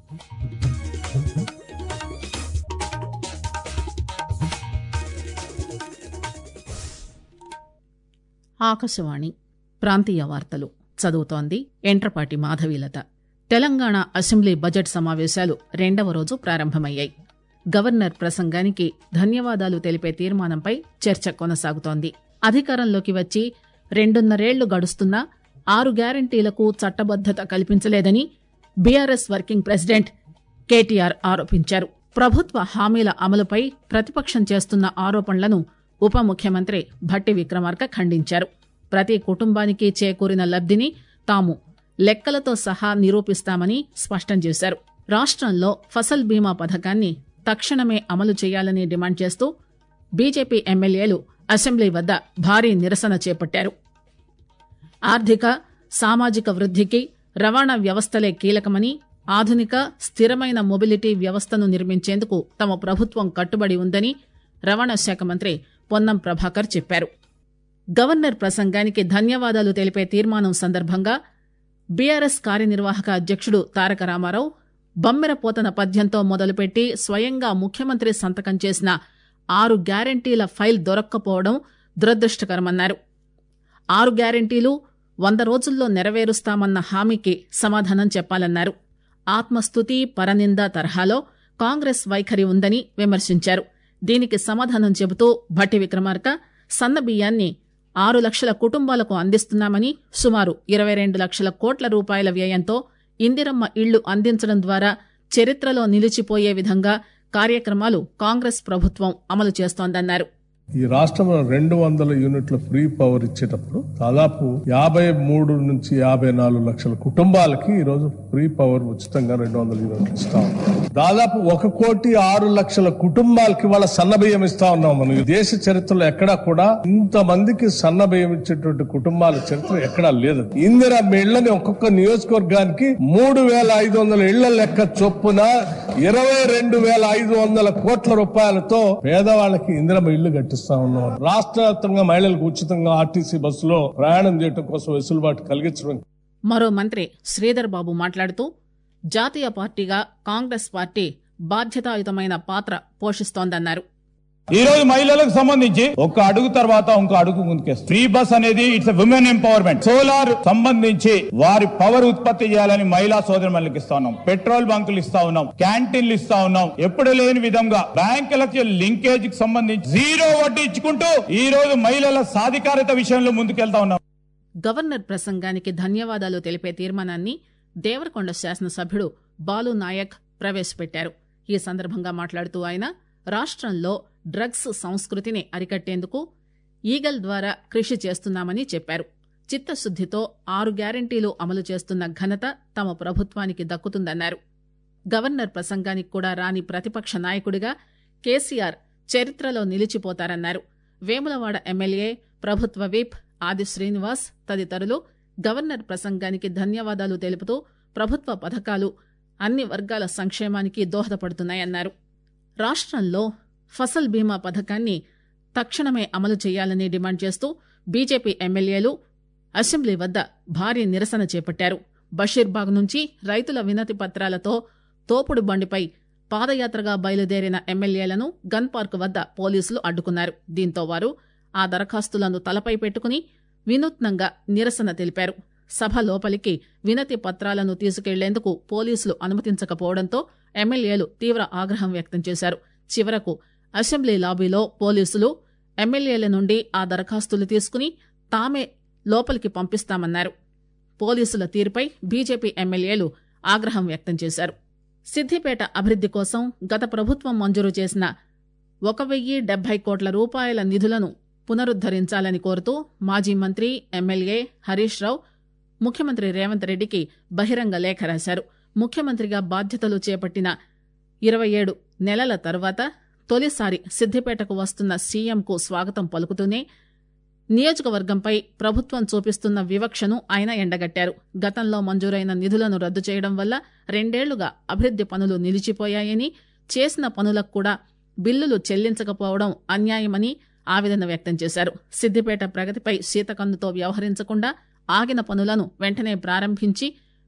ఆకాశవాణి ప్రాంతీయ వార్తలు చదువుతోంది ఎంట్రపాటి మాధవీలత తెలంగాణ అసెంబ్లీ బడ్జెట్ సమావేశాలు రెండవ రోజు ప్రారంభమయ్యాయి గవర్నర్ ప్రసంగానికి ధన్యవాదాలు తెలిపే తీర్మానంపై చర్చ కొనసాగుతోంది అధికారంలోకి వచ్చి రెండున్నరేళ్లు గడుస్తున్నా ఆరు గ్యారంటీలకు చట్టబద్దత కల్పించలేదని బీఆర్ఎస్ వర్కింగ్ ప్రెసిడెంట్ కేటీఆర్ ఆరోపించారు ప్రభుత్వ హామీల అమలుపై ప్రతిపక్షం చేస్తున్న ఆరోపణలను ఉప ముఖ్యమంత్రి భట్టి విక్రమార్క ఖండించారు ప్రతి కుటుంబానికి చేకూరిన లబ్దిని తాము లెక్కలతో సహా నిరూపిస్తామని స్పష్టం చేశారు రాష్ట్రంలో ఫసల్ బీమా పథకాన్ని తక్షణమే అమలు చేయాలని డిమాండ్ చేస్తూ బీజేపీ ఎమ్మెల్యేలు అసెంబ్లీ వద్ద భారీ నిరసన చేపట్టారు ఆర్థిక సామాజిక వృద్ధికి రవాణా వ్యవస్థలే కీలకమని ఆధునిక స్థిరమైన మొబిలిటీ వ్యవస్థను నిర్మించేందుకు తమ ప్రభుత్వం కట్టుబడి ఉందని రవాణా శాఖ మంత్రి పొన్నం ప్రభాకర్ చెప్పారు గవర్నర్ ప్రసంగానికి ధన్యవాదాలు తెలిపే తీర్మానం సందర్భంగా బీఆర్ఎస్ కార్యనిర్వాహక అధ్యక్షుడు తారక రామారావు బమ్మెర పోతన పద్యంతో మొదలుపెట్టి స్వయంగా ముఖ్యమంత్రి సంతకం చేసిన ఆరు గ్యారంటీల ఫైల్ దొరక్కపోవడం దురదృష్టకరమన్నారు ఆరు గ్యారంటీలు వంద రోజుల్లో నెరవేరుస్తామన్న హామీకి సమాధానం చెప్పాలన్నారు ఆత్మస్తుతి పరనింద తరహాలో కాంగ్రెస్ వైఖరి ఉందని విమర్శించారు దీనికి సమాధానం చెబుతూ భట్టి విక్రమార్క సన్న బియ్యాన్ని ఆరు లక్షల కుటుంబాలకు అందిస్తున్నామని సుమారు ఇరవై రెండు లక్షల కోట్ల రూపాయల వ్యయంతో ఇందిరమ్మ ఇళ్లు అందించడం ద్వారా చరిత్రలో నిలిచిపోయే విధంగా కార్యక్రమాలు కాంగ్రెస్ ప్రభుత్వం అమలు చేస్తోందన్నారు ఈ రాష్ట్రంలో రెండు వందల యూనిట్ల ఫ్రీ పవర్ ఇచ్చేటప్పుడు దాదాపు యాభై మూడు నుంచి యాభై నాలుగు లక్షల కుటుంబాలకి ఈ రోజు ఫ్రీ పవర్ ఉచితంగా రెండు వందల యూనిట్లు ఇస్తా ఉన్నాం దాదాపు ఒక కోటి ఆరు లక్షల కుటుంబాలకి వాళ్ళ సన్నబియ్యం ఇస్తా ఉన్నాం మనం ఈ దేశ చరిత్రలో ఎక్కడా కూడా ఇంత మందికి సన్నబియ్యం ఇచ్చేటువంటి కుటుంబాల చరిత్ర ఎక్కడా లేదు ఇందిరా ఇళ్లని ఒక్కొక్క నియోజకవర్గానికి మూడు వేల ఐదు వందల ఇళ్ల లెక్క చొప్పున ఇరవై రెండు వేల ఐదు వందల కోట్ల రూపాయలతో పేదవాళ్ళకి ఇందిరమ్మ ఇళ్లు కట్టిస్తా ఉన్నాం రాష్ట్ర వ్యాప్తంగా మహిళలకు ఉచితంగా ఆర్టీసీ బస్సులో ప్రయాణం చేయడం కోసం వెసులుబాటు కలిగించడం మరో మంత్రి శ్రీధర్ బాబు మాట్లాడుతూ జాతీయ పార్టీగా కాంగ్రెస్ పార్టీ బాధ్యతాయుతమైన పాత్ర పోషిస్తోందన్నారు ఈ రోజు మహిళలకు సంబంధించి ఒక అడుగు తర్వాత ఇంకో అడుగు ముందుకేస్తుంది ఫ్రీ బస్ అనేది ఇట్స్ విమెన్ ఎంపవర్మెంట్ సోలార్ సంబంధించి వారి పవర్ ఉత్పత్తి చేయాలని మహిళా సోదరులకు ఇస్తా ఉన్నాం పెట్రోల్ బంకులు ఇస్తా ఉన్నాం క్యాంటీన్లు ఇస్తా ఉన్నాం ఎప్పుడు లేని విధంగా బ్యాంకులకి లింకేజ్ కి సంబంధించి జీరో వడ్డీ ఇచ్చుకుంటూ ఈ రోజు మహిళల సాధికారత విషయంలో ముందుకెళ్తా ఉన్నాం గవర్నర్ ప్రసంగానికి ధన్యవాదాలు తెలిపే తీర్మానాన్ని దేవరకొండ శాసనసభ్యుడు బాలు నాయక్ ప్రవేశపెట్టారు ఈ సందర్భంగా మాట్లాడుతూ ఆయన రాష్ట్రంలో డ్రగ్స్ సంస్కృతిని అరికట్టేందుకు ఈగల్ ద్వారా కృషి చేస్తున్నామని చెప్పారు చిత్తశుద్దితో ఆరు గ్యారంటీలు అమలు చేస్తున్న ఘనత తమ ప్రభుత్వానికి దక్కుతుందన్నారు గవర్నర్ ప్రసంగానికి కూడా రాని ప్రతిపక్ష నాయకుడిగా కేసీఆర్ చరిత్రలో నిలిచిపోతారన్నారు వేములవాడ ఎమ్మెల్యే ప్రభుత్వ విప్ ఆది శ్రీనివాస్ తదితరులు గవర్నర్ ప్రసంగానికి ధన్యవాదాలు తెలుపుతూ ప్రభుత్వ పథకాలు అన్ని వర్గాల సంక్షేమానికి దోహదపడుతున్నాయన్నారు రాష్ట్రంలో ఫసల్ బీమా పథకాన్ని తక్షణమే అమలు చేయాలని డిమాండ్ చేస్తూ బీజేపీ ఎమ్మెల్యేలు అసెంబ్లీ వద్ద భారీ నిరసన చేపట్టారు బషీర్బాగ్ నుంచి రైతుల వినతి పత్రాలతో తోపుడు బండిపై పాదయాత్రగా బయలుదేరిన ఎమ్మెల్యేలను గన్ పార్క్ వద్ద పోలీసులు అడ్డుకున్నారు దీంతో వారు ఆ దరఖాస్తులను తలపై పెట్టుకుని వినూత్నంగా నిరసన తెలిపారు సభ లోపలికి వినతి పత్రాలను తీసుకెళ్లేందుకు పోలీసులు అనుమతించకపోవడంతో ఎమ్మెల్యేలు తీవ్ర ఆగ్రహం వ్యక్తం చేశారు చివరకు అసెంబ్లీ లాబీలో పోలీసులు ఎమ్మెల్యేల నుండి ఆ దరఖాస్తులు తీసుకుని తామే లోపలికి పంపిస్తామన్నారు పోలీసుల తీరుపై బీజేపీ ఎమ్మెల్యేలు ఆగ్రహం వ్యక్తం చేశారు సిద్దిపేట అభివృద్ది కోసం గత ప్రభుత్వం మంజూరు చేసిన ఒక వెయ్యి డెబ్బై కోట్ల రూపాయల నిధులను పునరుద్దరించాలని కోరుతూ మాజీ మంత్రి ఎమ్మెల్యే హరీష్ రావు ముఖ్యమంత్రి రేవంత్ రెడ్డికి బహిరంగ లేఖ రాశారు ముఖ్యమంత్రిగా బాధ్యతలు చేపట్టిన ఇరవై ఏడు నెలల తర్వాత తొలిసారి సిద్దిపేటకు వస్తున్న సీఎంకు స్వాగతం పలుకుతూనే నియోజకవర్గంపై ప్రభుత్వం చూపిస్తున్న వివక్షను ఆయన ఎండగట్టారు గతంలో మంజూరైన నిధులను రద్దు చేయడం వల్ల రెండేళ్లుగా అభివృద్ది పనులు నిలిచిపోయాయని చేసిన పనులకు కూడా బిల్లులు చెల్లించకపోవడం అన్యాయమని ఆవేదన వ్యక్తం చేశారు సిద్దిపేట ప్రగతిపై శీతకన్నుతో వ్యవహరించకుండా ఆగిన పనులను వెంటనే ప్రారంభించి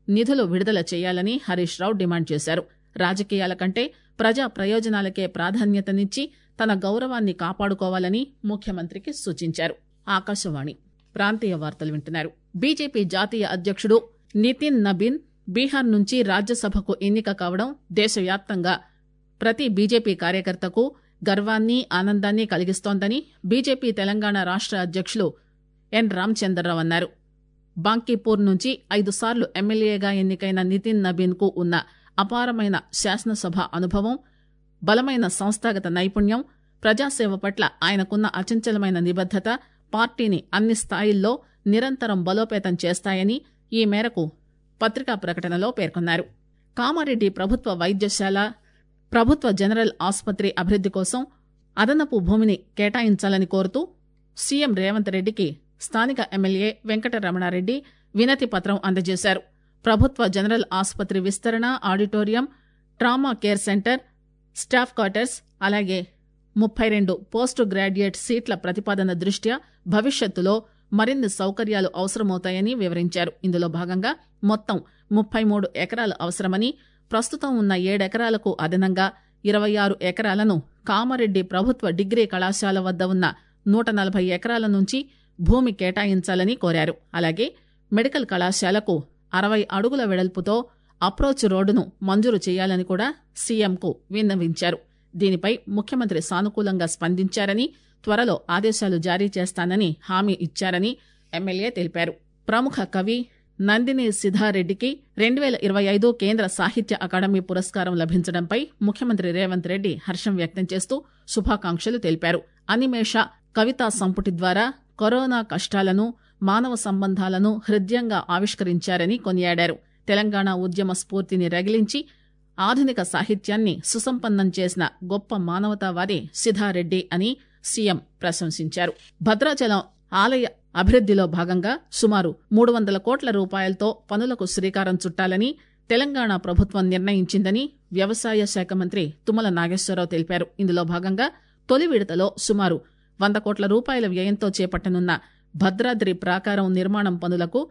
నిధులు విడుదల చేయాలని హరీష్ రావు డిమాండ్ చేశారు రాజకీయాల కంటే ప్రజా ప్రయోజనాలకే ప్రాధాన్యతనిచ్చి తన గౌరవాన్ని కాపాడుకోవాలని ముఖ్యమంత్రికి సూచించారు ఆకాశవాణి ప్రాంతీయ వార్తలు వింటున్నారు బీజేపీ జాతీయ అధ్యక్షుడు నితిన్ నబీన్ బీహార్ నుంచి రాజ్యసభకు ఎన్నిక కావడం దేశవ్యాప్తంగా ప్రతి బీజేపీ కార్యకర్తకు గర్వాన్ని ఆనందాన్ని కలిగిస్తోందని బీజేపీ తెలంగాణ రాష్ట అధ్యక్షులు ఎన్ రామచంద్రరావు అన్నారు బాంకీపూర్ నుంచి ఐదు సార్లు ఎమ్మెల్యేగా ఎన్నికైన నితిన్ నబీన్ కు ఉన్న అపారమైన శాసనసభ అనుభవం బలమైన సంస్థాగత నైపుణ్యం ప్రజాసేవ పట్ల ఆయనకున్న అచంచలమైన నిబద్దత పార్టీని అన్ని స్థాయిల్లో నిరంతరం బలోపేతం చేస్తాయని ఈ మేరకు పత్రికా ప్రకటనలో పేర్కొన్నారు కామారెడ్డి ప్రభుత్వ వైద్యశాల ప్రభుత్వ జనరల్ ఆసుపత్రి అభివృద్ది కోసం అదనపు భూమిని కేటాయించాలని కోరుతూ సీఎం రేవంత్ రెడ్డికి స్థానిక ఎమ్మెల్యే వెంకటరమణారెడ్డి వినతి పత్రం అందజేశారు ప్రభుత్వ జనరల్ ఆసుపత్రి విస్తరణ auditorium trauma care centre staff quarters అలాగే ముప్పై రెండు పోస్ట్ గ్రాడ్యుయేట్ సీట్ల ప్రతిపాదన దృష్ట్యా భవిష్యత్తులో మరిన్ని సౌకర్యాలు అవసరమవుతాయని వివరించారు ఇందులో భాగంగా మొత్తం ముప్పై మూడు ఎకరాలు అవసరమని ప్రస్తుతం ఉన్న ఏడెకరాలకు అదనంగా ఇరవై ఆరు ఎకరాలను కామారెడ్డి ప్రభుత్వ డిగ్రీ కళాశాల వద్ద ఉన్న నూట నలభై ఎకరాల నుంచి భూమి కేటాయించాలని కోరారు అలాగే మెడికల్ కళాశాలకు అరవై అడుగుల వెడల్పుతో అప్రోచ్ రోడ్డును మంజూరు చేయాలని కూడా సీఎంకు విన్నవించారు దీనిపై ముఖ్యమంత్రి సానుకూలంగా స్పందించారని త్వరలో ఆదేశాలు జారీ చేస్తానని హామీ ఇచ్చారని ఎమ్మెల్యే తెలిపారు ప్రముఖ కవి నందిని సిద్ధారెడ్డికి రెండు వేల ఇరవై ఐదు కేంద్ర సాహిత్య అకాడమీ పురస్కారం లభించడంపై ముఖ్యమంత్రి రేవంత్ రెడ్డి హర్షం వ్యక్తం చేస్తూ శుభాకాంక్షలు తెలిపారు అనిమేష కవితా సంపుటి ద్వారా కరోనా కష్టాలను మానవ సంబంధాలను హృదయంగా ఆవిష్కరించారని కొనియాడారు తెలంగాణ ఉద్యమ స్ఫూర్తిని రగిలించి ఆధునిక సాహిత్యాన్ని సుసంపన్నం చేసిన గొప్ప మానవతావాది సిద్ధారెడ్డి అని సీఎం ప్రశంసించారు భద్రాచలం ఆలయ అభివృద్దిలో భాగంగా సుమారు మూడు వందల కోట్ల రూపాయలతో పనులకు శ్రీకారం చుట్టాలని తెలంగాణ ప్రభుత్వం నిర్ణయించిందని వ్యవసాయ శాఖ మంత్రి తుమ్మల నాగేశ్వరరావు తెలిపారు ఇందులో భాగంగా తొలి విడతలో సుమారు వంద కోట్ల రూపాయల వ్యయంతో చేపట్టనున్న భద్రాద్రి ప్రాకారం నిర్మాణం పనులకు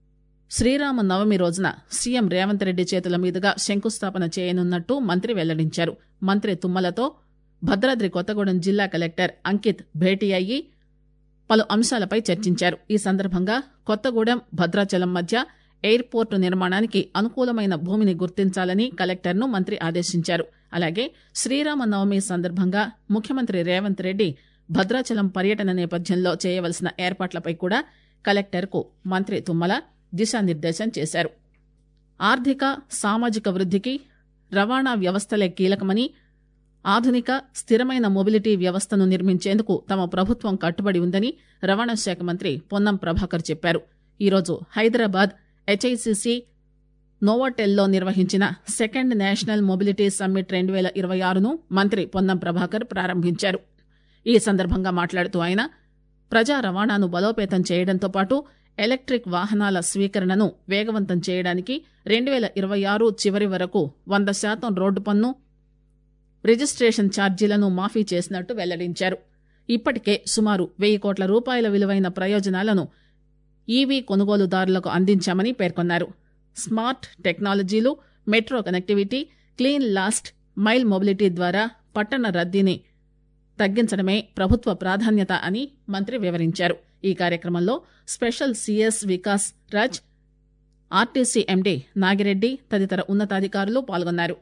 శ్రీరామ నవమి రోజున సీఎం రేవంత్ రెడ్డి చేతుల మీదుగా శంకుస్థాపన చేయనున్నట్టు మంత్రి వెల్లడించారు మంత్రి తుమ్మలతో భద్రాద్రి కొత్తగూడెం జిల్లా కలెక్టర్ అంకిత్ భేటీ అయ్యి పలు అంశాలపై చర్చించారు ఈ సందర్భంగా కొత్తగూడెం భద్రాచలం మధ్య ఎయిర్పోర్టు నిర్మాణానికి అనుకూలమైన భూమిని గుర్తించాలని కలెక్టర్ను మంత్రి ఆదేశించారు అలాగే శ్రీరామ నవమి సందర్భంగా ముఖ్యమంత్రి రేవంత్ రెడ్డి భద్రాచలం పర్యటన నేపథ్యంలో చేయవలసిన ఏర్పాట్లపై కూడా కలెక్టర్కు మంత్రి తుమ్మల దిశానిర్దేశం చేశారు ఆర్థిక సామాజిక వృద్ధికి రవాణా వ్యవస్థలే కీలకమని ఆధునిక స్థిరమైన మొబిలిటీ వ్యవస్థను నిర్మించేందుకు తమ ప్రభుత్వం కట్టుబడి ఉందని రవాణా శాఖ మంత్రి పొన్నం ప్రభాకర్ చెప్పారు ఈరోజు హైదరాబాద్ హెచ్ఐసిసి నోవాటెల్లో నిర్వహించిన సెకండ్ నేషనల్ మొబిలిటీ సమ్మిట్ రెండు వేల ఇరవై ఆరును మంత్రి పొన్నం ప్రభాకర్ ప్రారంభించారు ఈ సందర్భంగా మాట్లాడుతూ ఆయన ప్రజా రవాణాను బలోపేతం చేయడంతో పాటు ఎలక్ట్రిక్ వాహనాల స్వీకరణను వేగవంతం చేయడానికి రెండు వేల ఇరవై ఆరు చివరి వరకు వంద శాతం రోడ్డు పన్ను రిజిస్ట్రేషన్ ఛార్జీలను మాఫీ చేసినట్టు వెల్లడించారు ఇప్పటికే సుమారు వెయ్యి కోట్ల రూపాయల విలువైన ప్రయోజనాలను ఈవీ కొనుగోలుదారులకు అందించామని పేర్కొన్నారు స్మార్ట్ టెక్నాలజీలు metro connectivity clean last mile mobility ద్వారా పట్టణ రద్దీని తగ్గించడమే ప్రభుత్వ ప్రాధాన్యత అని మంత్రి వివరించారు ఈ కార్యక్రమంలో special CS Vikas Raj RTC MD Nagireddy తదితర ఉన్నతాధికారులు పాల్గొన్నారు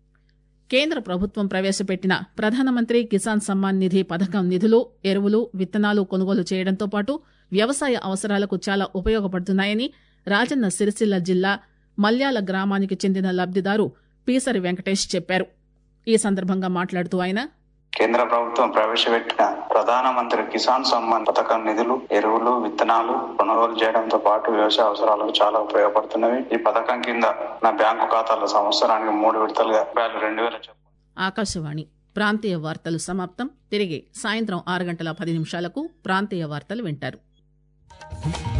కేంద్ర ప్రభుత్వం ప్రవేశపెట్టిన ప్రధానమంత్రి కిసాన్ సమ్మాన్ నిధి పథకం నిధులు ఎరువులు విత్తనాలు కొనుగోలు చేయడంతో పాటు వ్యవసాయ అవసరాలకు చాలా ఉపయోగపడుతున్నాయని రాజన్న సిరిసిల్ల జిల్లా మల్యాల గ్రామానికి చెందిన లబ్దిదారు పీసరి వెంకటేష్ చెప్పారు ఈ సందర్భంగా మాట్లాడుతూ ఆయన కేంద్ర ప్రభుత్వం ప్రవేశపెట్టిన ప్రధానమంత్రి కిసాన్ సమ్మాన్ పథకం నిధులు ఎరువులు విత్తనాలు కొనుగోలు చేయడంతో పాటు వ్యవసాయ అవసరాలకు చాలా ఉపయోగపడుతున్నవి ఈ పథకం కింద నా బ్యాంకు ఖాతాలో సంవత్సరానికి మూడు విడతలుగా రూపాయలు రెండు వేల చొప్పున ఆకాశవాణి ప్రాంతీయ వార్తలు సమాప్తం తిరిగి సాయంత్రం ఆరు గంటల పది నిమిషాలకు ప్రాంతీయ వార్తలు వింటారు